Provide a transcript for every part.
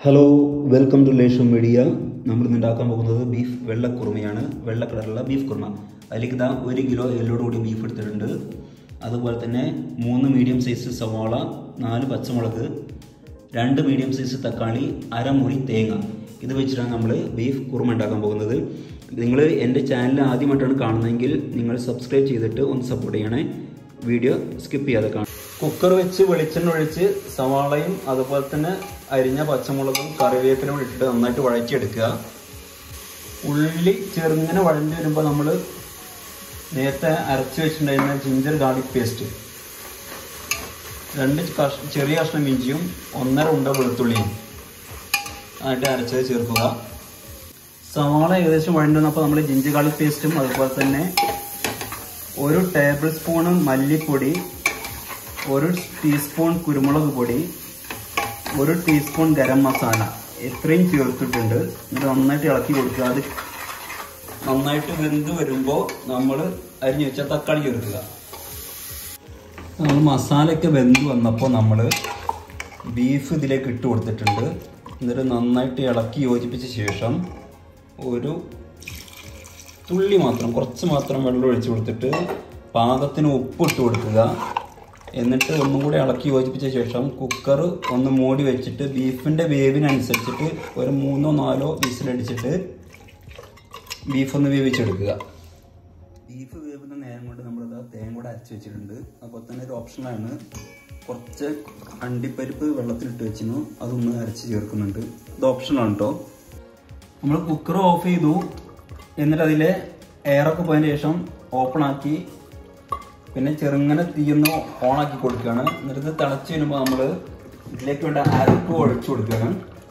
hello welcome to ലേഷം media നമ്മൾ ഇന്ന് ഉണ്ടാക്കാൻ പോകുന്നത് ബീഫ് വെള്ളക്കുറുമയാണ് വെള്ള കളറുള്ള ബീഫ് കുറുമ അതിലേക്ക് ഇതാ ഒരു കിലോ എല്ലോട് കൂടി ബീഫ് എടുത്തിട്ടുണ്ട് അതുപോലെ തന്നെ മൂന്ന് മീഡിയം സൈസ് സവാള നാല് പച്ചമുളക് രണ്ട് മീഡിയം സൈസ് തക്കാളി അരമുറി തേങ്ങ ഇത് വെച്ചിട്ടാണ് നമ്മൾ ബീഫ് കുറുമ ഉണ്ടാക്കാൻ പോകുന്നത് നിങ്ങൾ എൻ്റെ ചാനൽ ആദ്യമായിട്ടാണ് കാണുന്നതെങ്കിൽ നിങ്ങൾ സബ്സ്ക്രൈബ് ചെയ്തിട്ട് ഒന്ന് സപ്പോർട്ട് ചെയ്യണേ വീഡിയോ സ്കിപ്പ് ചെയ്യാതെ കാണാം കുക്കർ വെച്ച് വെളിച്ചെണ്ണ ഒഴിച്ച് സവാളയും അതുപോലെ തന്നെ അരിഞ്ഞ പച്ചമുളകും കറിവേപ്പിലും ഇട്ടിട്ട് നന്നായിട്ട് വഴറ്റിയെടുക്കുക ഉള്ളി ചെറുങ്ങനെ വഴഞ്ഞു വരുമ്പോൾ നമ്മൾ നേരത്തെ അരച്ച് വെച്ചിട്ടുണ്ടായിരുന്ന ജിഞ്ചർ ഗാർലിക് പേസ്റ്റ് രണ്ട് കഷ ചെറിയ കഷ്ണം ഇഞ്ചിയും ഒന്നര ഉണ്ട വെളുത്തുള്ളിയും ആയിട്ട് അരച്ചത് ചേർക്കുക സവാള ഏകദേശം വഴണ്ടു വന്നപ്പോൾ നമ്മൾ ജിഞ്ചർ ഗാർലിക് പേസ്റ്റും അതുപോലെ തന്നെ ഒരു ടേബിൾ സ്പൂണ് മല്ലിപ്പൊടി ഒരു ടീസ്പൂൺ കുരുമുളക് പൊടി ഒരു ടീസ്പൂൺ ഗരം മസാല ഇത്രയും ചേർത്തിട്ടുണ്ട് എന്നിട്ട് നന്നായിട്ട് ഇളക്കി കൊടുക്കുക അത് നന്നായിട്ട് വെന്ത് വരുമ്പോൾ നമ്മൾ അരിഞ്ഞു വെച്ച തക്കാളി ചേർക്കുക നമ്മൾ മസാലയൊക്കെ വെന്ത് വന്നപ്പോൾ നമ്മൾ ബീഫ് ഇതിലേക്ക് ഇട്ട് കൊടുത്തിട്ടുണ്ട് എന്നിട്ട് നന്നായിട്ട് ഇളക്കി യോജിപ്പിച്ച ശേഷം ഒരു തുള്ളി മാത്രം കുറച്ച് മാത്രം വെള്ളം ഒഴിച്ചു കൊടുത്തിട്ട് പാകത്തിന് ഉപ്പ് ഇട്ട് കൊടുക്കുക എന്നിട്ട് ഒന്നും കൂടി ഇളക്കി യോജിപ്പിച്ച ശേഷം കുക്കർ ഒന്ന് മൂടി വെച്ചിട്ട് ബീഫിൻ്റെ വേവിനനുസരിച്ചിട്ട് ഒരു മൂന്നോ നാലോ വിസിലടിച്ചിട്ട് ബീഫ് ഒന്ന് വേവിച്ചെടുക്കുക ബീഫ് വേവുന്ന നേരം കൊണ്ട് നമ്മളിത് തേങ്ങ കൂടെ അരച്ച് വെച്ചിട്ടുണ്ട് അപ്പോൾ തന്നെ ഒരു ഓപ്ഷനാണ് കുറച്ച് അണ്ടിപ്പരിപ്പ് വെള്ളത്തിലിട്ട് വെച്ചിരുന്നു അതൊന്ന് അരച്ച് ചേർക്കുന്നുണ്ട് ഇത് ഓപ്ഷനാണ് കേട്ടോ നമ്മൾ കുക്കർ ഓഫ് ചെയ്തു എന്നിട്ട് അതിലെ എയറൊക്കെ പോയതിന് ശേഷം ഓപ്പൺ ആക്കി പിന്നെ ചെറുങ്ങനെ തീയൊന്ന് ഓണാക്കി കൊടുക്കുകയാണ് എന്നിട്ട് ഇത് തിളച്ച് വരുമ്പോൾ നമ്മൾ ഇതിലേക്ക് വേണ്ട അരപ്പ് ഒഴിച്ചു കൊടുക്കുകയാണ്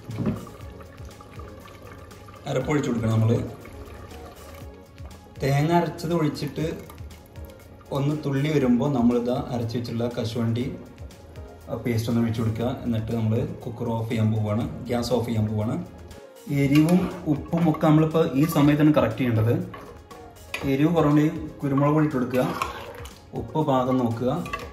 അരപ്പ് ഒഴിച്ചു കൊടുക്കണം നമ്മൾ തേങ്ങ അരച്ചത് ഒഴിച്ചിട്ട് ഒന്ന് തുള്ളി വരുമ്പോൾ നമ്മളിതാ അരച്ച് വെച്ചിട്ടുള്ള കശുവണ്ടി പേസ്റ്റ് ഒന്ന് ഒഴിച്ചു കൊടുക്കുക എന്നിട്ട് നമ്മൾ കുക്കർ ഓഫ് ചെയ്യാൻ പോവുകയാണ് ഗ്യാസ് ഓഫ് ചെയ്യാൻ പോവുകയാണ് എരിവും ഉപ്പും ഒക്കെ നമ്മളിപ്പോൾ ഈ സമയത്താണ് കറക്റ്റ് ചെയ്യേണ്ടത് എരിവ് കുറവുണ്ടെങ്കിൽ കുരുമുളക് പൊടി ഇട്ട് കൊടുക്കുക ഉപ്പ് പാകം നോക്കുക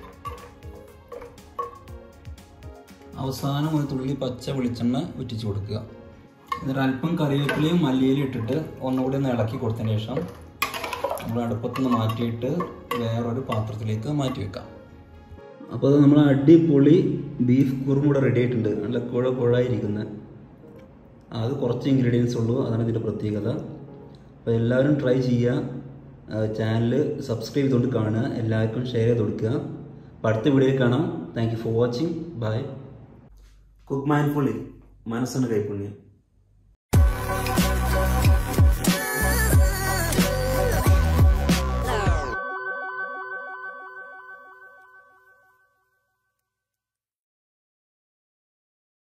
അവസാനം ഒരു തുള്ളി പച്ച വെളിച്ചെണ്ണ ഉറ്റിച്ച് കൊടുക്കുക എന്നിട്ട് അല്പം കറിവേപ്പിലയും മല്ലിയിലും ഇട്ടിട്ട് ഒന്നുകൂടി ഒന്ന് ഇളക്കി കൊടുത്തതിന് ശേഷം നമ്മൾ അടുപ്പത്തുനിന്ന് മാറ്റിയിട്ട് വേറൊരു പാത്രത്തിലേക്ക് മാറ്റി വെക്കാം അപ്പോൾ അത് നമ്മൾ അടിപൊളി ബീഫ് കുറും കൂടെ റെഡി ആയിട്ടുണ്ട് നല്ല കുഴ കുഴായിരിക്കുന്നത് അത് കുറച്ച് ഇൻഗ്രീഡിയൻസ് ഉള്ളൂ അതാണ് ഇതിൻ്റെ പ്രത്യേകത അപ്പോൾ എല്ലാവരും ട്രൈ ചെയ്യുക ചാനൽ സബ്സ്ക്രൈബ് ചെയ്തുകൊണ്ട് കാണുക എല്ലാവർക്കും ഷെയർ ചെയ്ത് കൊടുക്കുക അപ്പോൾ അടുത്ത വീഡിയോയിൽ കാണാം thank you for watching bye cook mindfully മനസ്സിന് കൈപ്പുണ്യം